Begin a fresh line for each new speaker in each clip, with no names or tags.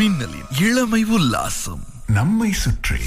மின்னலின் இளமை உல்லாசம்
நம்மை சுற்றி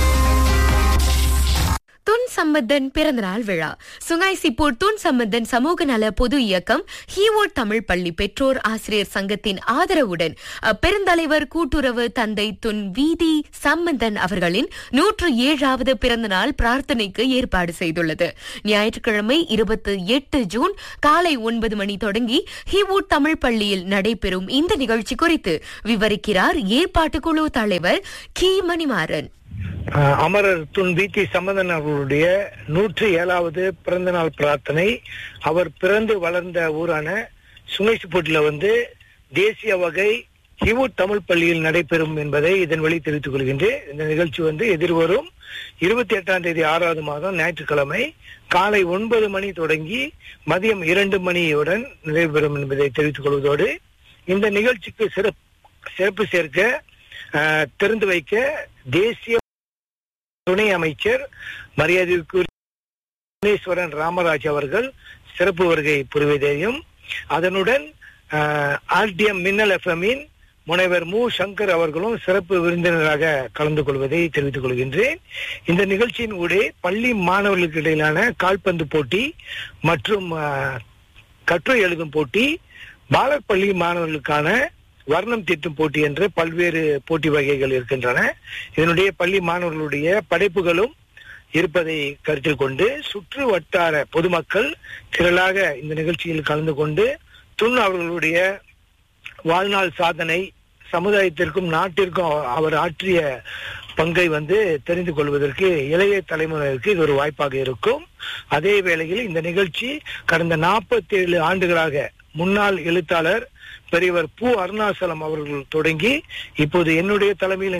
துன் சம்பந்தன் பிறந்தநாள் விழா சுங்காய் சிப்பூர் துன் சம்பந்தன் சமூக நல பொது இயக்கம் ஹீவோட் தமிழ் பள்ளி பெற்றோர் ஆசிரியர் சங்கத்தின் ஆதரவுடன் பெருந்தலைவர் கூட்டுறவு தந்தை துன் வீதி சம்பந்தன் அவர்களின் நூற்று ஏழாவது பிறந்தநாள் பிரார்த்தனைக்கு ஏற்பாடு செய்துள்ளது ஞாயிற்றுக்கிழமை இருபத்தி எட்டு ஜூன் காலை ஒன்பது மணி தொடங்கி ஹீவோட் தமிழ் பள்ளியில் நடைபெறும் இந்த நிகழ்ச்சி குறித்து விவரிக்கிறார் ஏற்பாட்டு குழு தலைவர் கி மணிமாறன்
அஹ் அமரர் துன் வீட்டி சம்பந்தன் அவர்களுடைய நூற்றி ஏழாவது பிறந்த நாள் பிரார்த்தனை அவர் பிறந்து வளர்ந்த ஊரான சுங்கைசுப்பூட்டில் வந்து தேசிய வகை ஹிவு தமிழ் பள்ளியில் நடைபெறும் என்பதை இதன் வழி தெரிவித்துக் கொள்கின்றேன் இந்த நிகழ்ச்சி வந்து எதிர்வரும் இருபத்தி எட்டாம் தேதி ஆறாவது மாதம் ஞாயிற்றுக்கிழமை காலை ஒன்பது மணி தொடங்கி மதியம் இரண்டு மணியுடன் நிறைவுபெறும் என்பதை தெரிவித்துக் கொள்வதோடு இந்த நிகழ்ச்சிக்கு சிறப்பு சிறப்பு சேர்க்க அஹ், திறந்து வைக்க தேசிய துணை அமைச்சர் மரியாதைக்குரிய புவனேஸ்வரன் ராமராஜ் அவர்கள் சிறப்பு வருகை புரிவதையும் அதனுடன் ஆர்டிஎம் மின்னல் எஃப்எம்மின் முனைவர் மு சங்கர் அவர்களும் சிறப்பு விருந்தினராக கலந்து கொள்வதை தெரிவித்துக் கொள்கின்றேன் இந்த நிகழ்ச்சியின் ஊடே பள்ளி மாணவர்களுக்கு இடையிலான கால்பந்து போட்டி மற்றும் அஹ், கட்டுரை எழுதும் போட்டி பாலர் பள்ளி மாணவர்களுக்கான வர்ணம் தீட்டும் போட்டி என்று பல்வேறு போட்டி வகைகள் இருக்கின்றன இதனுடைய பள்ளி மாணவர்களுடைய படைப்புகளும் இருப்பதை கருத்தில் கொண்டு சுற்று வட்டார பொதுமக்கள் திரளாக இந்த நிகழ்ச்சியில் கலந்து கொண்டு துன் அவர்களுடைய வாழ்நாள் சாதனை சமுதாயத்திற்கும் நாட்டிற்கும் அவர் ஆற்றிய பங்கை வந்து தெரிந்து கொள்வதற்கு இளைய தலைமுறைக்கு இது ஒரு வாய்ப்பாக இருக்கும் அதே வேளையில் இந்த நிகழ்ச்சி கடந்த நாற்பத்தி ஏழு ஆண்டுகளாக முன்னாள் எழுத்தாளர் பெரியவர் பூ அருணாசலம் அவர்கள் தொடங்கி இப்போது என்னுடைய தலைமையில்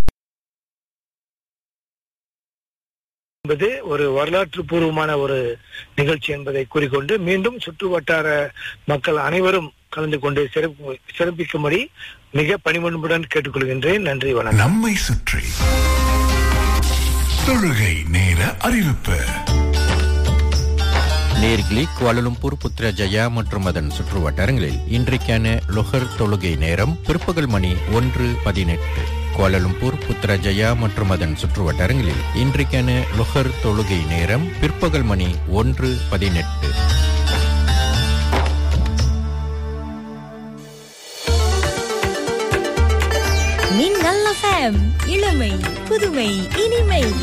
என்பது ஒரு வரலாற்று பூர்வமான ஒரு நிகழ்ச்சி என்பதை கூறிக்கொண்டு மீண்டும் சுற்று வட்டார மக்கள் அனைவரும் கலந்து கொண்டு சிறப்பு சிறப்பிக்கும்படி மிக பணிமன்புடன் கேட்டுக்கொள்கின்றேன் நன்றி வணக்கம்
நம்மை சுற்றி தொழுகை நேர அறிவிப்பு
நேர்கிலி குவாலலும்பூர் புத்ரஜயா மற்றும் அதன் சுற்று வட்டாரங்களில் இன்றைக்கான லொஹர் தொழுகை நேரம் பிற்பகல் மணி ஒன்று பதினெட்டு குவாலலும்பூர் புத்ரஜயா மற்றும் அதன் சுற்று வட்டாரங்களில் இன்றைக்கான லொஹர் தொழுகை நேரம் பிற்பகல் மணி ஒன்று பதினெட்டு
மின்னல் எஃப்எம் இளமை புதுமை இனிமை